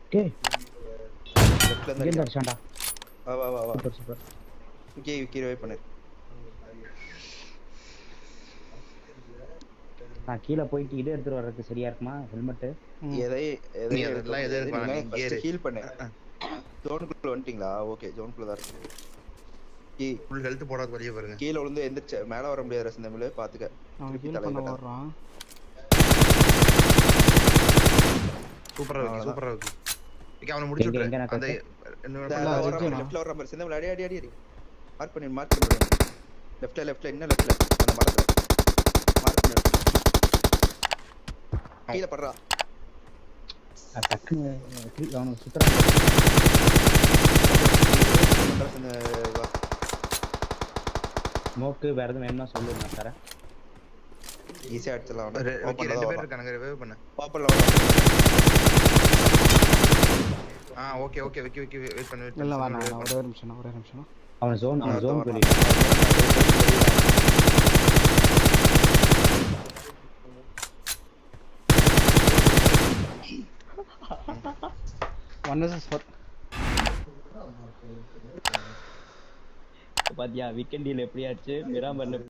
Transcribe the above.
டேய் லெஃப்ட்ல இங்க இருந்து இருந்து அடிச்சான்டா வா வா வா வா super super Vicky Vicky revive பண்ணு நான் கீழே போயிட்டு இது எடுத்துட்டு வர்றதுக்கு சரியா இருக்குமா ஹெல்மெட் எதை நீ அதெல்லாம் எதுவும் எடுக்க வேணாம், நீ இங்கே இரு. ஹீல் பண்ணு ஜோனுக்குள்ள வந்துட்டீங்களா ஓகே ஜோனுக்குள்ள தான் இருக்கு கீ ஃபுல் ஹெல்த் போடாத வழியே பாருங்க கீழே விழுந்து எந்திரிச்சு மேல வர முடியாது ரசந்தமிழ் பாத்துக்க அவன் திருப்பி ஹீல் பண்ண தலையில வர்றான் சூப்பரா இருக்கு அவ்வளவுதான். சூப்பரா இருக்கு ஓகே அவனை முடிச்சு எங்க- விட்டுரு எங்க நான் அந்த கட்டு? இன்னொரு இந்த இல்ல, வர ரிஜிமா. லெஃப்ட்ல வர மாதிரி செந்தமிழ் அடி அடி அடி அடி மார்க் பண்ணி மார்க் பண்ணி லெஃப்ட்ல லெஃப்ட்ல இன்னும் லெஃப்ட்ல அந்த மரத்துல மார்க் பண்ணி கீழே படுறா நான் டக்குன்னு கீ- அவனுக்கு சுத்துறான் ரசந்த வா ஸ்மோக்கு வேற எதுவும் வேணும்னா சொல்லு நான் தரேன் ஈஸியா அடிச்சிடலாம் ரெ- ஓகே ரெண்டு பேர் இருக்கானுங்க ரிவைவ் பண்ணு பாப்பல ஆ okay okay Vicky Vicky wait பண்ணு வெயிட் இல்ல பண்ணு வேணாம் revive வேணாம். பண்ணு. ஒரே ஒரு நிமிஷம் ஒரே நிமிஷம் அவன் ஜோன் அவன் ஆ, ஜோன் தவறா. போயிடு ஒன் எஸ் ஃபோர் பாத்தியா வீக்கெண்டில் எப்படியாச்சு மிராமர்ல